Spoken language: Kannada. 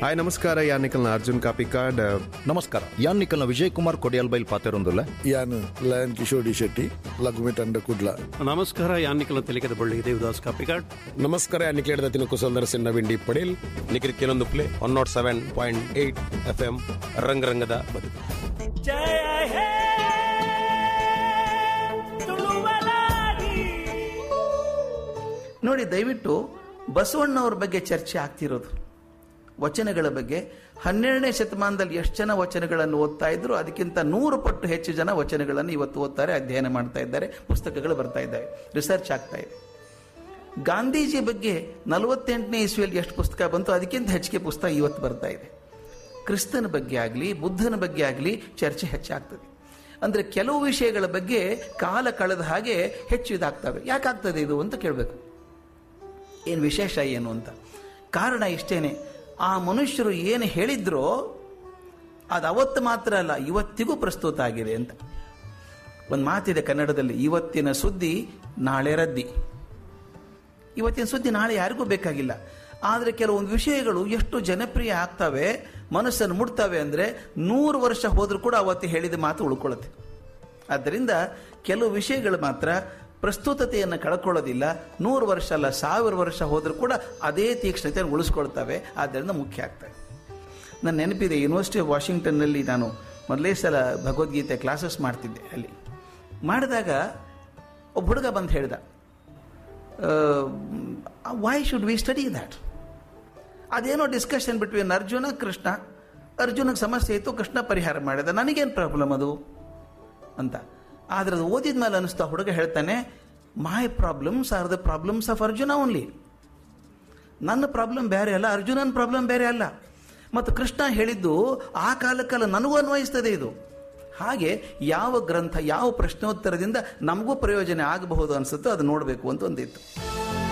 ಹಾಯ್ ನಮಸ್ಕಾರ ಯಾನಿಕಲ್ನ ಅರ್ಜುನ್ ಕಾಪಿಕಾಡ್ ನಮಸ್ಕಾರ ಯಾನ್ ನಿಖಲ್ನ ವಿಜಯ್ ಕುಮಾರ್ ಕೊಡಿಯಲ್ ಬೈಲ್ ಪಾತೆರೊಂದುಲ್ಲ ಯಾನ್ ಲಯನ್ ಕಿಶೋರ್ ಡಿ ಶೆಟ್ಟಿ ಲಘುಮಿ ತಂಡ ಕುಡ್ಲ ನಮಸ್ಕಾರ ಯಾನಿಕಲ ತೆಲಿಕದ ಬಳ್ಳಿ ದೇವದಾಸ್ ಕಾಪಿಕಾಡ್ ನಮಸ್ಕಾರ ನಿಖಿಲೇಡದ ತಿನಕು ಸುಂದರ ಸಿನ್ನ ವಿಂಡಿ ಪಡೇಲ್ ನಿಖಿಲ್ ಕೆಲವೊಂದು play one naught seven point eight F M ರಂಗರಂಗದ ಬದುಕು ನೋಡಿ ದಯವಿಟ್ಟು ಬಸವಣ್ಣವ್ರ ಬಗ್ಗೆ ಚರ್ಚೆ ಆಗ್ತಿರೋದು ವಚನಗಳ ಬಗ್ಗೆ ಹನ್ನೆರಡನೇ ಶತಮಾನದಲ್ಲಿ ಎಷ್ಟು ಜನ ವಚನಗಳನ್ನು ಓದ್ತಾ ಇದ್ರು ಅದಕ್ಕಿಂತ ನೂರು ಪಟ್ಟು ಹೆಚ್ಚು ಜನ ವಚನಗಳನ್ನು ಇವತ್ತು ಓದ್ತಾರೆ ಅಧ್ಯಯನ ಮಾಡ್ತಾ ಇದ್ದಾರೆ ಪುಸ್ತಕಗಳು ಬರ್ತಾ ಇದ್ದಾವೆ ರಿಸರ್ಚ್ ಆಗ್ತಾ ಇದೆ ಗಾಂಧೀಜಿ ಬಗ್ಗೆ ನಲವತ್ತೆಂಟನೇ ಇಸ್ವಿಯಲ್ಲಿ ಎಷ್ಟು ಪುಸ್ತಕ ಬಂತು ಅದಕ್ಕಿಂತ ಹೆಚ್ಚಿಗೆ ಪುಸ್ತಕ ಇವತ್ತು ಬರ್ತಾ ಇದೆ ಕ್ರಿಸ್ತನ ಬಗ್ಗೆ ಆಗಲಿ ಬುದ್ಧನ ಬಗ್ಗೆ ಆಗಲಿ ಚರ್ಚೆ ಹೆಚ್ಚಾಗ್ತದೆ ಅಂದರೆ ಕೆಲವು ವಿಷಯಗಳ ಬಗ್ಗೆ ಕಾಲ ಕಳೆದ ಹಾಗೆ ಹೆಚ್ಚು ಇದಾಗ್ತವೆ ಯಾಕಾಗ್ತದೆ ಇದು ಅಂತ ಕೇಳಬೇಕು ಏನು ವಿಶೇಷ ಏನು ಅಂತ ಕಾರಣ ಇಷ್ಟೇನೆ ಆ ಮನುಷ್ಯರು ಏನು ಹೇಳಿದ್ರೋ ಅದು ಅವತ್ತು ಮಾತ್ರ ಅಲ್ಲ ಇವತ್ತಿಗೂ ಪ್ರಸ್ತುತ ಆಗಿದೆ ಅಂತ ಒಂದು ಮಾತಿದೆ ಕನ್ನಡದಲ್ಲಿ ಇವತ್ತಿನ ಸುದ್ದಿ ನಾಳೆ ರದ್ದಿ ಇವತ್ತಿನ ಸುದ್ದಿ ನಾಳೆ ಯಾರಿಗೂ ಬೇಕಾಗಿಲ್ಲ ಆದರೆ ಕೆಲವೊಂದು ವಿಷಯಗಳು ಎಷ್ಟು ಜನಪ್ರಿಯ ಆಗ್ತವೆ ಮನಸ್ಸನ್ನು ಮುಡ್ತವೆ ಅಂದರೆ ನೂರು ವರ್ಷ ಹೋದರೂ ಕೂಡ ಅವತ್ತು ಹೇಳಿದ ಮಾತು ಉಳ್ಕೊಳ್ಳುತ್ತೆ ಆದ್ದರಿಂದ ಕೆಲವು ವಿಷಯಗಳು ಮಾತ್ರ ಪ್ರಸ್ತುತತೆಯನ್ನು ಕಳ್ಕೊಳ್ಳೋದಿಲ್ಲ ನೂರು ವರ್ಷ ಅಲ್ಲ ಸಾವಿರ ವರ್ಷ ಹೋದರೂ ಕೂಡ ಅದೇ ತೀಕ್ಷ್ಣತೆಯನ್ನು ಉಳಿಸ್ಕೊಳ್ತವೆ ಆದ್ದರಿಂದ ಮುಖ್ಯ ಆಗ್ತವೆ ನನ್ನ ನೆನಪಿದೆ ಯೂನಿವರ್ಸಿಟಿ ಆಫ್ ವಾಷಿಂಗ್ಟನ್ನಲ್ಲಿ ನಾನು ಮೊದಲೇ ಸಲ ಭಗವದ್ಗೀತೆ ಕ್ಲಾಸಸ್ ಮಾಡ್ತಿದ್ದೆ ಅಲ್ಲಿ ಮಾಡಿದಾಗ ಒಬ್ಬ ಹುಡುಗ ಬಂದು ಹೇಳ್ದ why should we study that ಅದೇನೋ ಡಿಸ್ಕಷನ್ ಬಿಟ್ವೀನ್ ಅರ್ಜುನ ಕೃಷ್ಣ ಅರ್ಜುನಿಗೆ ಸಮಸ್ಯೆ ಇತ್ತು ಕೃಷ್ಣ ಪರಿಹಾರ ಮಾಡಿದ ನನಗೇನು ಪ್ರಾಬ್ಲಮ್ ಅದು ಅಂತ ಆದರೆ ಅದು ಓದಿದ ಮೇಲೆ ಅನಿಸ್ತಾ ಹುಡುಗ ಹೇಳ್ತಾನೆ my problems are the problems of Arjuna only ನನ್ನ ಪ್ರಾಬ್ಲಮ್ ಬೇರೆ ಅಲ್ಲ ಅರ್ಜುನನ ಪ್ರಾಬ್ಲಮ್ ಬೇರೆ ಅಲ್ಲ ಮತ್ತು ಕೃಷ್ಣ ಹೇಳಿದ್ದು ಆ ಕಾಲಕ್ಕಲ್ಲ ನನಗೂ ಅನ್ವಯಿಸ್ತದೆ ಇದು ಹಾಗೆ ಯಾವ ಗ್ರಂಥ ಯಾವ ಪ್ರಶ್ನೋತ್ತರದಿಂದ ನಮಗೂ ಪ್ರಯೋಜನ ಆಗಬಹುದು ಅನಿಸುತ್ತೋ ಅದು ನೋಡಬೇಕು ಅಂತ ಒಂದಿತ್ತು